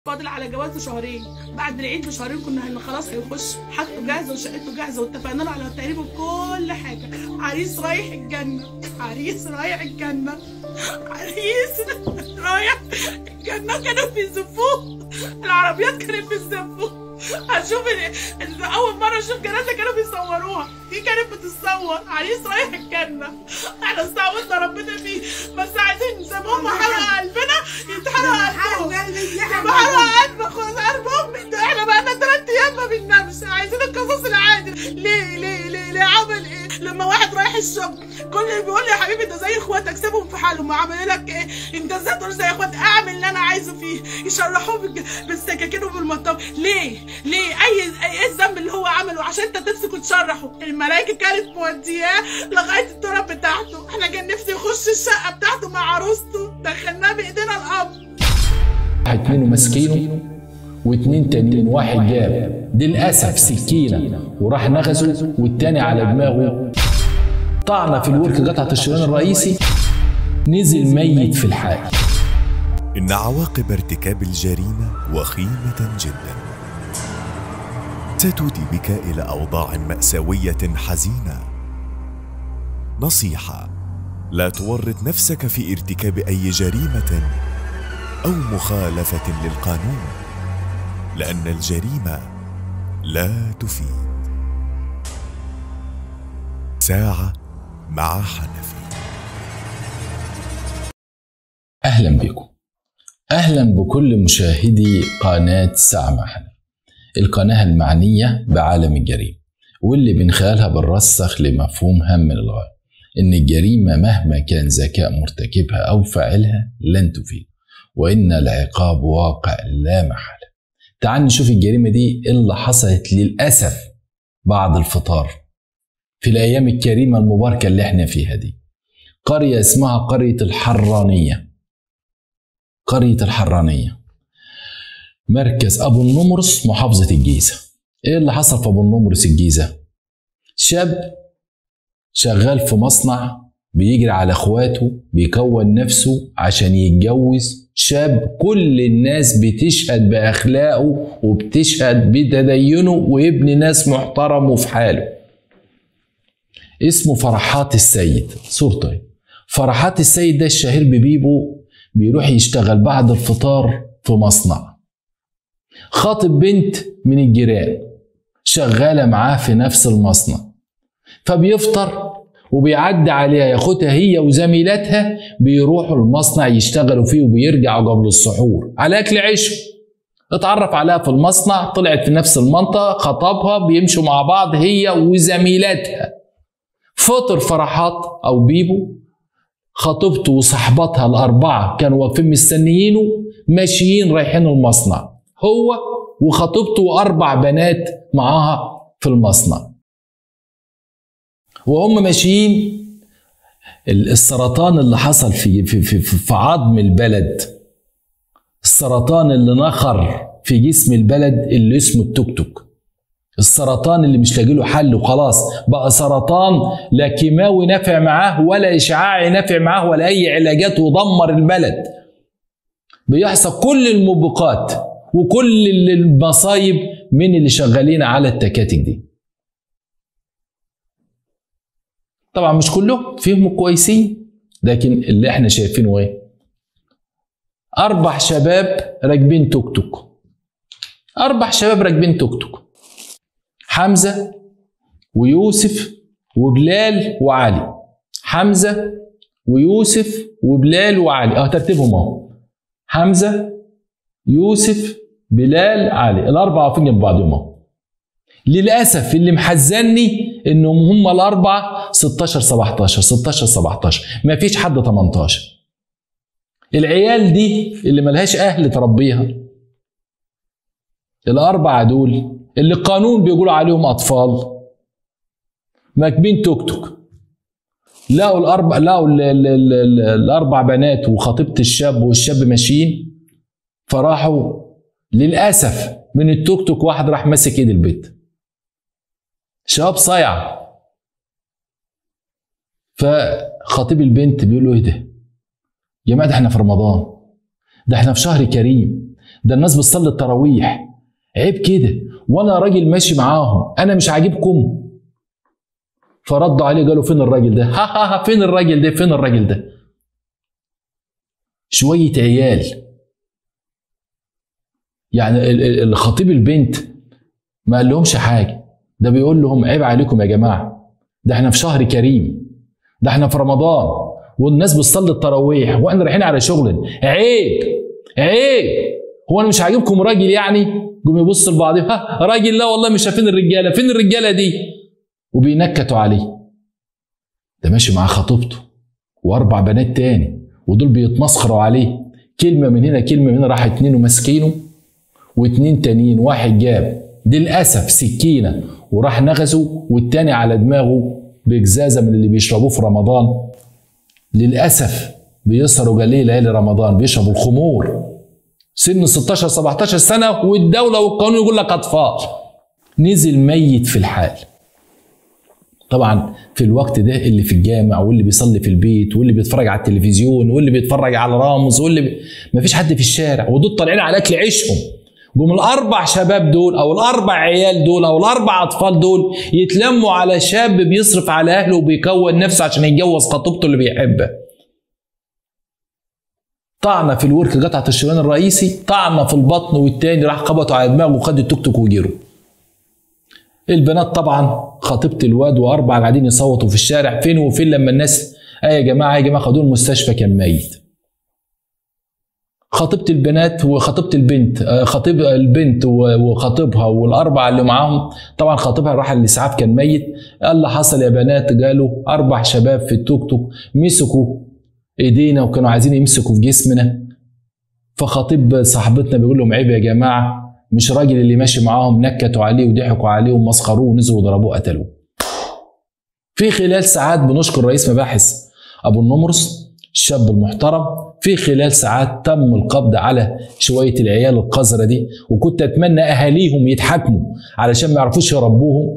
فاضل على جوازه شهرين بعد العيد بشهرين كنا هن خلاص هيخش حاجته جاهزه وشقته جاهزه واتفقنا له على تقريبا كل حاجه عريس رايح الجنه عريس رايح الجنه عريس رايح الجنه كانوا بيزفوه العربيات كانت بتزفوه هشوف ال- ال- اول مره اشوف جنازه كانوا بيصوروها دي كانت بتصور عريس رايح الجنه احنا استعوذنا ربنا فيه بس عايزين زي ما هم حرقوا قلبنا يتحرق قلبهم يبقى حرق قلب خلاص قلب امي ده احنا بقالنا ثلاث ايام ما بننامش عايزين القصص العادل ليه ليه ليه ليه عمل ايه لما واحد رايح الشغل كل اللي بيقول لي يا حبيبي انت زي اخواتك سيبهم في حالهم ما عمل لك ايه انت ازاي تقول زي اخواتك اعمل اللي انا عايزه فيه يشرحوه بالج- بالسكاكين وبالمطاط ليه ليه اي اي ايه الذنب اللي هو عمله عشان انت تمسك وتشرحه الملائكه كانت مودياه لغايه التراب بتاعته احنا كان نفسي يخش الشقه بتاعته مع عروسته دخلناه بايدينا الاب واحد اتنين ماسكينه واتنين تانيين واحد جاب للاسف سكينه وراح نغزه والتاني على دماغه طعنه في الورك قطعه الشريان الرئيسي نزل ميت في الحال إن عواقب ارتكاب الجريمة وخيمة جدا ستودي بك إلى أوضاع مأساوية حزينة نصيحة لا تورط نفسك في ارتكاب أي جريمة أو مخالفة للقانون لأن الجريمة لا تفيد ساعة مع حنفي اهلا بكم اهلا بكل مشاهدي قناه ساعه محل القناه المعنيه بعالم الجريمه واللي من خلالها بنرسخ لمفهوم هام من الغايه ان الجريمه مهما كان ذكاء مرتكبها او فاعلها لن تفيد وان العقاب واقع لا محاله تعال نشوف الجريمه دي إيه اللي حصلت للاسف بعد الفطار في الايام الكريمه المباركه اللي احنا فيها دي قريه اسمها قريه الحرانيه قرية الحرانية مركز أبو النمرس محافظة الجيزة إيه اللي حصل في أبو النمرس الجيزة؟ شاب شغال في مصنع بيجري على اخواته بيكون نفسه عشان يتجوز شاب كل الناس بتشهد بأخلاقه وبتشهد بتدينه وابن ناس محترم وفي حاله اسمه فرحات السيد صورته إيه؟ فرحات السيد ده الشهير ببيبو بيروح يشتغل بعد الفطار في مصنع خاطب بنت من الجيران شغالة معاه في نفس المصنع فبيفطر وبيعدي عليها ياخدها هي وزميلاتها بيروحوا المصنع يشتغلوا فيه وبيرجعوا قبل السحور على اكل عيش اتعرف عليها في المصنع طلعت في نفس المنطقة خطبها بيمشوا مع بعض هي وزميلاتها فطر فرحات او بيبو خطيبته وصاحباتها الأربعة كانوا واقفين مستنيينه ماشيين رايحين المصنع هو وخطيبته وأربع بنات معاها في المصنع وهم ماشيين السرطان اللي حصل في في في, في عظم البلد السرطان اللي نخر في جسم البلد اللي اسمه التوك توك السرطان اللي مش لاقي له حل وخلاص بقى سرطان لا كيماوي نافع معاه ولا اشعاعي نافع معاه ولا اي علاجات ودمر البلد بيحصل كل الموبقات وكل المصايب من اللي شغالين على التكاتك دي طبعا مش كلهم فيهم كويسين لكن اللي احنا شايفينه ايه اربع شباب راكبين توك توك اربع شباب راكبين توك توك حمزة ويوسف وبلال وعلي حمزة ويوسف وبلال وعلي اه ترتيبهم اهو حمزة يوسف بلال علي الأربعة واقفين جنب بعضهم اهو للأسف اللي محزني إنهم هم الأربعة 16 17 16 17 ما فيش حد 18 العيال دي اللي ملهاش أهل تربيها الأربعة دول اللي القانون بيقولوا عليهم اطفال راكبين توك توك لقوا الاربع لقوا ال ال ال ال الاربع بنات وخطيبه الشاب والشاب ماشيين فراحوا للاسف من التوك توك واحد راح ماسك ايد البيت شباب صايع فخطيب البنت بيقول له ايه ده؟ يا جماعه ده احنا في رمضان ده احنا في شهر كريم ده الناس بتصلي التراويح عيب كده وانا راجل ماشي معاهم انا مش عاجبكم فردوا عليه قالوا فين الراجل ده ها ها ها فين الراجل ده فين الراجل ده شويه عيال يعني ال- ال- الخطيب البنت ما قال لهمش حاجه ده بيقول لهم عيب عليكم يا جماعه ده احنا في شهر كريم ده احنا في رمضان والناس بتصلي التراويح واحنا رايحين على شغل عيب عيب هو انا مش عاجبكم راجل يعني قوم يبص لبعضهم ها راجل لا والله مش شايفين الرجاله فين الرجاله دي وبينكتوا عليه ده ماشي مع خطيبته واربع بنات تاني ودول بيتمسخروا عليه كلمه من هنا كلمه من هنا راح اتنين وماسكينه واتنين تانيين واحد جاب دي للاسف سكينه وراح نغزه والتاني على دماغه بجزازه من اللي بيشربوه في رمضان للاسف بيسهروا جليل ليالي رمضان بيشربوا الخمور سن 16 17 سنه والدوله والقانون يقول لك اطفال نزل ميت في الحال طبعا في الوقت ده اللي في الجامع واللي بيصلي في البيت واللي بيتفرج على التلفزيون واللي بيتفرج على رامز واللي بي... مفيش حد في الشارع ودول طالعين على اكل عيشهم قوم الاربع شباب دول او الاربع عيال دول او الاربع اطفال دول يتلموا على شاب بيصرف على اهله وبيكون نفسه عشان يتجوز خطيبته اللي بيحبها طعنه في الورك قطعه الشريان الرئيسي طعنه في البطن والتاني راح خبطه على دماغه وخد التوك توك وجروا البنات طبعا خطيبه الواد واربعه قاعدين يصوتوا في الشارع فين وفين لما الناس ايه يا جماعه يا جماعه خدوه المستشفى كان ميت خطيبه البنات وخطيبه البنت آه، خطيب البنت و- وخطيبها والاربعه اللي معاهم طبعا خطيبها راح الاسعاف كان ميت قال اللي حصل يا بنات قالوا اربع شباب في التوك توك مسكوا ايدينا وكانوا عايزين يمسكوا في جسمنا فخطيب صاحبتنا بيقول لهم عيب يا جماعه مش راجل اللي ماشي معاهم نكتوا عليه وضحكوا عليه ومسخروه ونزلوا ضربوه قتلوه. في خلال ساعات بنشكر رئيس مباحث ابو النمرس الشاب المحترم في خلال ساعات تم القبض على شويه العيال القذره دي وكنت اتمنى اهاليهم يتحاكموا علشان ما يعرفوش يربوهم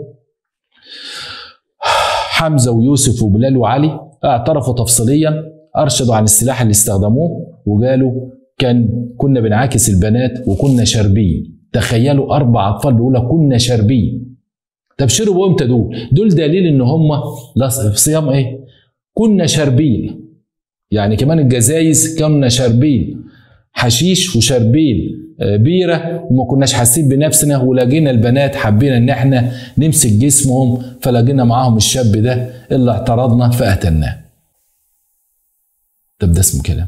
حمزه ويوسف وبلال وعلي اعترفوا تفصيليا ارشدوا عن السلاح اللي استخدموه وقالوا كان كنا بنعاكس البنات وكنا شاربين تخيلوا اربع اطفال بيقولوا كنا شاربين طب شربوا امتى دول؟ دول دليل ان هم لا في صيام ايه؟ كنا شاربين يعني كمان الجزايز كنا شاربين حشيش وشاربين آه، بيره وما كناش حاسين بنفسنا ولقينا البنات حبينا ان احنا نمسك جسمهم فلقينا معاهم الشاب ده اللي اعترضنا فقتلناه. طب ده اسمه كلام؟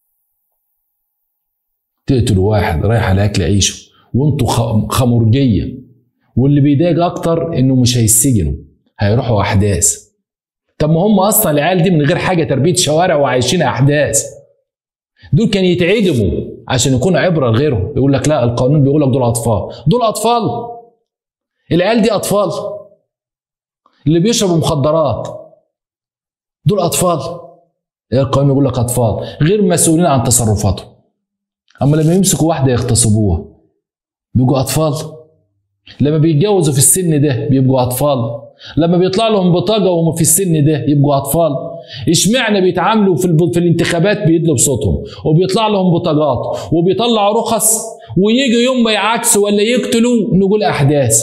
تقتلوا واحد رايح على اكل عيشه وانتوا خ- خمرجيه واللي بيضايق اكتر انه مش هيسجنوا هيروحوا احداث طب ما هم اصلا العيال دي من غير حاجه تربيه شوارع وعايشين احداث دول كانوا يتعدموا عشان يكونوا عبره لغيرهم يقول لك لا القانون بيقول لك دول اطفال دول اطفال العيال دي اطفال اللي بيشربوا مخدرات دول اطفال القانون يقول لك اطفال غير مسؤولين عن تصرفاتهم اما لما يمسكوا واحده يغتصبوها بيبقوا اطفال لما بيتجوزوا في السن ده بيبقوا اطفال لما بيطلع لهم بطاقه وهم في السن ده يبقوا اطفال اشمعنى بيتعاملوا في, الب... في الانتخابات بيدلوا بصوتهم وبيطلع لهم بطاقات وبيطلعوا رخص ويجي يوم ما يعاكسوا ولا يقتلوا نقول احداث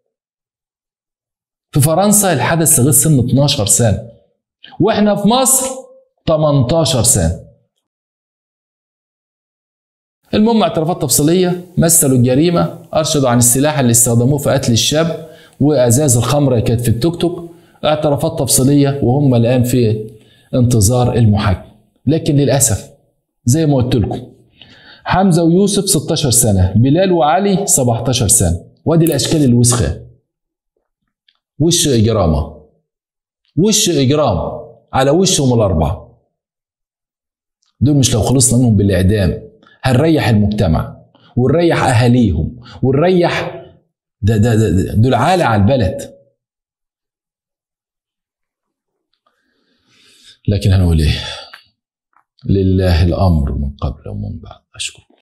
في فرنسا الحدث لغايه سن 12 سنه واحنا في مصر 18 سنه المهم اعترافات تفصيليه مثلوا الجريمه ارشدوا عن السلاح اللي استخدموه في قتل الشاب وازاز الخمره اللي كانت في التوك توك اعترافات تفصيليه وهم الان في انتظار المحاكمه لكن للاسف زي ما قلت لكم حمزه ويوسف 16 سنه بلال وعلي 17 سنه وادي الاشكال الوسخه وش اجرامه وش اجرام على وشهم الاربعه دول مش لو خلصنا منهم بالاعدام هنريح المجتمع ونريح اهاليهم ونريح ده ده, ده, ده دول عالة على البلد لكن هنقول ايه لله الامر من قبل ومن بعد اشكركم